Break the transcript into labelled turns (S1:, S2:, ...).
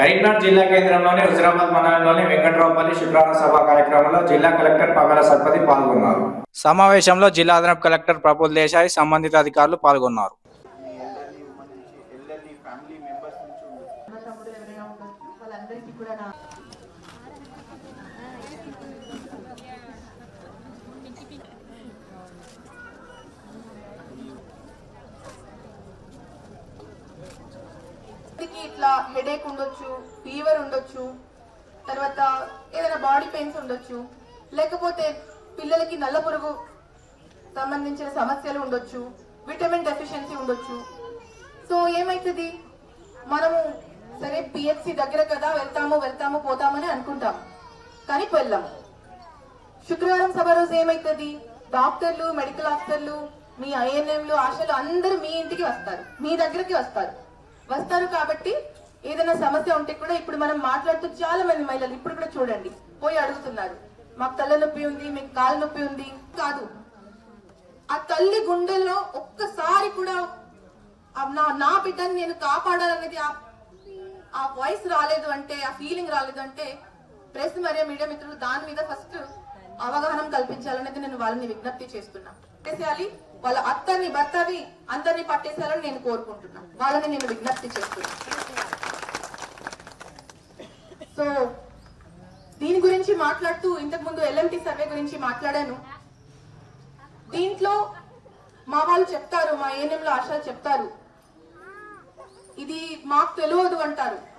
S1: కరీంనగర్ జిల్లా కేంద్రంలోని హుజరాబాద్ మండలంలోని వెంకట్రావుపల్లి శుక్రవారం సభ కార్యక్రమంలో జిల్లా కలెక్టర్ పగల సత్పతి పాల్గొన్నారు సమావేశంలో జిల్లా అదనపు కలెక్టర్ ప్రఫుల్ దేశాయ్ సంబంధిత అధికారులు పాల్గొన్నారు
S2: నా తమ్ముడు ఎవరైనా ఉండొచ్చు వాళ్ళందరికీ కూడా నా అందరికీ ఇట్లా హెడేక్ ఉండొచ్చు ఫీవర్ ఉండొచ్చు తర్వాత ఏదైనా బాడీ పెయిన్స్ ఉండొచ్చు లేకపోతే పిల్లలకి నల్ల పురుగు సంబంధించిన సమస్యలు ఉండొచ్చు విటమిన్ డెఫిషియన్సీ ఉండొచ్చు సో ఏమైతుంది మనము సరే పిహెచ్సి దగ్గర కదా వెళ్తాము వెళ్తాము పోతామని అనుకుంటాం కానీ వెళ్ళాము శుక్రవారం సభ రోజు ఏమైతుంది డాక్టర్లు మెడికల్ ఆఫీసర్లు మీ ఐఎన్ఎంలు ఆశలు అందరూ మీ ఇంటికి వస్తారు మీ దగ్గరికి వస్తారు వస్తారు కాబట్టి ఏదైనా సమస్య ఉంటే కూడా ఇప్పుడు మనం మాట్లాడుతూ చాలా మంది మహిళలు ఇప్పుడు కూడా చూడండి పోయి అడుగుతున్నారు మాకు తల నొప్పి ఉంది మీకు కాలు నొప్పి ఉంది కాదు ఆ తల్లి గుండెల్లో ఒక్కసారి కూడా ఆ నా నా బిడ్డని నేను కాపాడాలనేది ఆ ఆ వాయిస్ రాలేదు అంటే ఆ ఫీలింగ్ రాలేదు అంటే ప్రెస్ మరియు మీడియా మిత్రులు దాని మీద ఫస్ట్ అవగాహన కల్పించాలనేది నేను వాళ్ళని విజ్ఞప్తి చేస్తున్నా పట్టేసేయాలి వాళ్ళ అత్తని భర్తని అందరినీ పట్టేసేయాలని నేను కోరుకుంటున్నా వాళ్ళని నేను విజ్ఞప్తి చేస్తున్నా సో దీని గురించి మాట్లాడుతూ ఇంతకు ముందు ఎల్ఎంటి సర్వే గురించి మాట్లాడాను దీంట్లో మా వాళ్ళు చెప్తారు మా ఏఎన్ఎంలో ఆశాలు చెప్తారు ఇది మాకు తెలియదు అంటారు